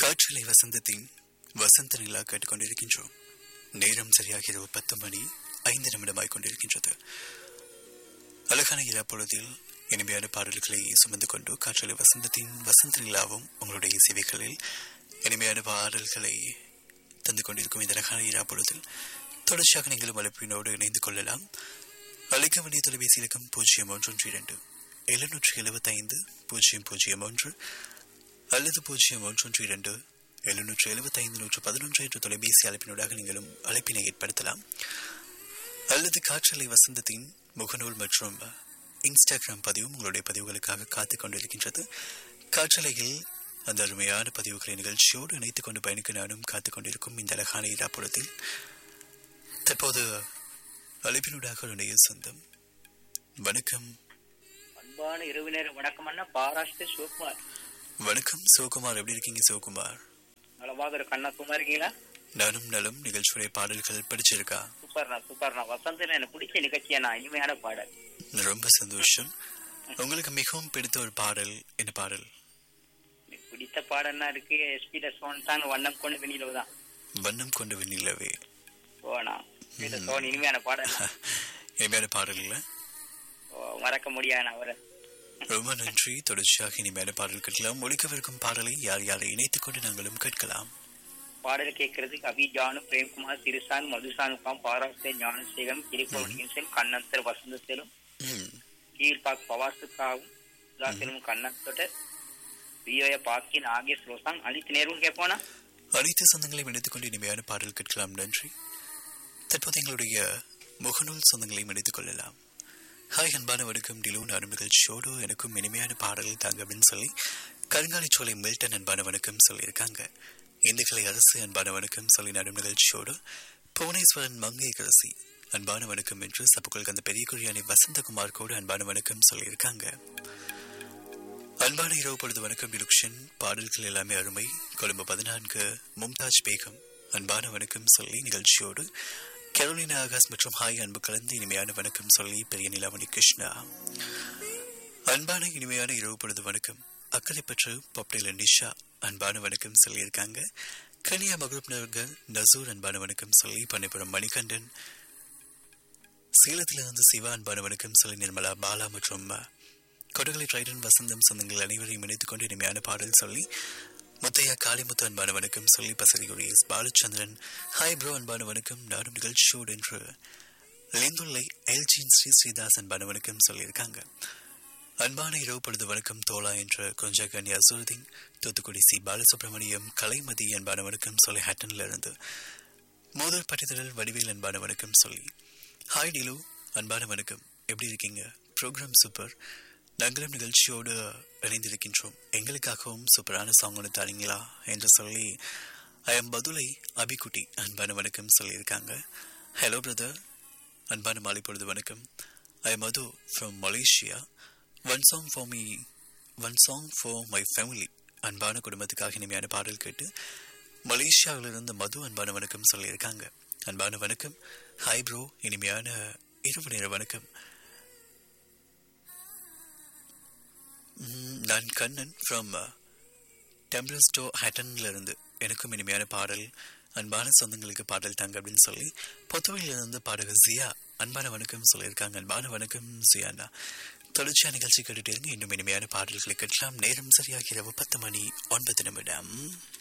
காற்றலை வசந்தத்தின் வசந்த நிலா கேட்டுக்கொண்டிருக்கின்றோம் நேரம் சரியாக இரவு பத்து மணி ஐந்து நிமிடமாய் கொண்டிருக்கின்றது அழகான இரா பொழுதில் இனிமையான பாடல்களை சுமந்து கொண்டு காற்றலை வசந்தத்தின் வசந்த நிலாவும் உங்களுடைய இசைவைகளில் இனிமையான பாடல்களை தந்து கொண்டிருக்கும் இந்த அழகான இரா பொழுதில் தொடர்ச்சியாக நீங்களும் அழைப்பினோடு இணைந்து கொள்ளலாம் அழைக்க வேண்டிய தொலைபேசி இலக்கம் பூஜ்ஜியம் ஒன்று இரண்டு எழுநூற்றி எழுபத்தைந்து பூஜ்ஜியம் பூஜ்ஜியம் ஒன்று அல்லது பூஜ்ஜியம் ஒன்று இரண்டு எழுநூற்று எழுபத்தைந்து நூற்று பதினொன்று என்ற தொலைபேசி அழைப்பினூடாக நீங்களும் அழைப்பினை ஏற்படுத்தலாம் அல்லது காற்றலை வசந்தத்தின் முகநூல் மற்றும் இன்ஸ்டாகிராம் பதிவும் உங்களுடைய பதிவுகளுக்காக காத்துக் கொண்டிருக்கின்றது காற்றலையில் அந்த அருமையான பதிவுகளை நிகழ்ச்சியோடு இணைத்துக் கொண்டு பயணிக்க நானும் காத்துக் கொண்டிருக்கும் இந்த அழகான இராப்புறத்தில் தற்போது அழைப்பினூடாக என்னுடைய சொந்தம் வணக்கம் அன்பான இரவு நேர வணக்கம் அண்ணா பாராஷ்டிர சிவகுமார் வணக்கம் சிவகுமார் எப்படி இருக்கீங்க சிவகுமார் நலமாக ஒரு கண்ணா சும்மா இருக்கீங்களா நானும் நலம் நிகழ்ச்சியுடைய பாடல்கள் படிச்சிருக்கா சூப்பர்ண்ணா சூப்பர்ண்ணா வசந்தில் எனக்கு பிடிச்ச நிகழ்ச்சியா இனிமையான பாடல் ரொம்ப சந்தோஷம் உங்களுக்கு மிகவும் பிடித்த ஒரு பாடல் என்ன பாடல் எனக்கு பிடித்த பாடல்னா இருக்கு எஸ்பி சோன் தான் வண்ணம் கொண்டு வெண்ணிலவு தான் வண்ணம் கொண்டு வெண்ணிலவே ஓண்ணா எஸ்பி சோன் இனிமையான பாடல் இனிமையான பாடல் இல்ல ஓ, மறக்க முடியாது அவரை ரொம்ப நன்றி தொடர்ச்சியாக இனிமையான பாடல் கேட்கலாம் ஒழிக்கவிருக்கும் பாடலை யார் யாரை இணைத்துக் கொண்டு நாங்களும் கேட்கலாம் பாடல் கேட்கறதுக்கு அபிஜானு பிரேம்குமார் சிறுசான் மதுசானுக்காம் பாராஸ்தே ஞானசேகரம் கிரிப்போடியும் கண்ணந்தர் வசந்தத்திலும் ம், கீழ்பாக் பவாசுக்காவும் தாசிலும் கண்ணத்தோட வியோய பாக்கின் ஆகிய ஸ்லோசாங் அளித்து நேரும் கேட்போனா அனைத்து சொந்தங்களையும் இணைத்துக் கொண்டு இனிமையான பாடல் கேட்கலாம் நன்றி தற்போது எங்களுடைய முகநூல் சொந்தங்களையும் இணைத்துக் கொள்ளலாம் ஹாய் அன்பான வணக்கம் டிலு நானும் நிகழ்ச்சியோடு எனக்கும் இனிமையான பாடல் தாங்க அப்படின்னு சொல்லி கருங்காலிச்சோலை மில்டன் அன்பான வணக்கம் சொல்லியிருக்காங்க இந்துக்களை அரசு அன்பான வணக்கம் சொல்லி நானும் நிகழ்ச்சியோடு புவனேஸ்வரன் மங்கை கரசி அன்பான வணக்கம் என்று சப்புக்கள் அந்த பெரிய குழியானி வசந்தகுமார் கூட அன்பான வணக்கம் சொல்லியிருக்காங்க அன்பான இரவு பொழுது வணக்கம் டிலுக்ஷன் பாடல்கள் எல்லாமே அருமை கொழும்பு பதினான்கு மும்தாஜ் பேகம் அன்பான வணக்கம் சொல்லி நிகழ்ச்சியோடு கரோலினா ஆகாஷ் மற்றும் ஹாய் அன்பு கலந்து இனிமையான வணக்கம் சொல்லி பெரிய நிலாமணி கிருஷ்ணா அன்பான இனிமையான இரவு பொழுது வணக்கம் அக்கறை பெற்று பொப்டேல நிஷா அன்பான வணக்கம் சொல்லியிருக்காங்க கனியா மகுரப்னர்கள் நசூர் அன்பான வணக்கம் சொல்லி பன்னிப்புறம் மணிகண்டன் சேலத்திலிருந்து சிவா அன்பான வணக்கம் சொல்லி நிர்மலா பாலா மற்றும் கொடகலை ட்ரைடன் வசந்தம் சொந்தங்கள் அனைவரையும் இணைத்துக் கொண்டு இனிமையான பாடல் சொல்லி முத்தையா காளிமுத்து அன்பான வணக்கம் சொல்லி Pasarikudi S Balachandran hi bro அன்பான வணக்கம் நாடும் நிகழ்ச்சியோடு என்று லிந்துல்லை எல்ஜின் ஸ்ரீ ஸ்ரீதாஸ் அன்பான வணக்கம் சொல்லியிருக்காங்க அன்பான இரவு பொழுது வணக்கம் தோலா என்ற கொஞ்ச கன்யா சுருதீன் தூத்துக்குடி சி பாலசுப்ரமணியம் கலைமதி அன்பான வணக்கம் சொல்லி ஹட்டன்ல இருந்து முதல் பட்டிதழல் வடிவேல் அன்பான வணக்கம் சொல்லி ஹாய் நிலு அன்பான வணக்கம் எப்படி இருக்கீங்க ப்ரோக்ராம் சூப்பர் நாங்களும் நிகழ்ச்சியோடு இணைந்திருக்கின்றோம் எங்களுக்காகவும் சூப்பரான சாங் ஒன்று தரீங்களா என்று சொல்லி ஐ எம் பதுலை அபிகுட்டி அன்பான வணக்கம் சொல்லியிருக்காங்க ஹலோ பிரதர் அன்பான மாலை பொழுது வணக்கம் I am Madhu from Malaysia one song for me one song for my family அன்பான குடும்பத்துக்காக இனிமையான பாடல் கேட்டு மலேசியாவிலிருந்து மது அன்பான வணக்கம் சொல்லியிருக்காங்க அன்பான வணக்கம் ஹாய் ப்ரோ இனிமையான இரவு நேர வணக்கம் ம், நான் கண்ணன் ஃப்ரம் டெம்பிள்ஸ்டோ ஹேட்டன்ல இருந்து எனக்கும் இனிமையான பாடல் அன்பான சொந்தங்களுக்கு பாடல் தாங்க அப்படின்னு சொல்லி பொத்துவையிலிருந்து பாடகர் ஜியா அன்பான வணக்கம் சொல்லியிருக்காங்க அன்பான வணக்கம் ஜியானா தொடர்ச்சியா நிகழ்ச்சி கேட்டுட்டு இருங்க இன்னும் இனிமையான பாடல்களை கேட்கலாம் நேரம் சரியாக இரவு பத்து மணி ஒன்பது நிமிடம்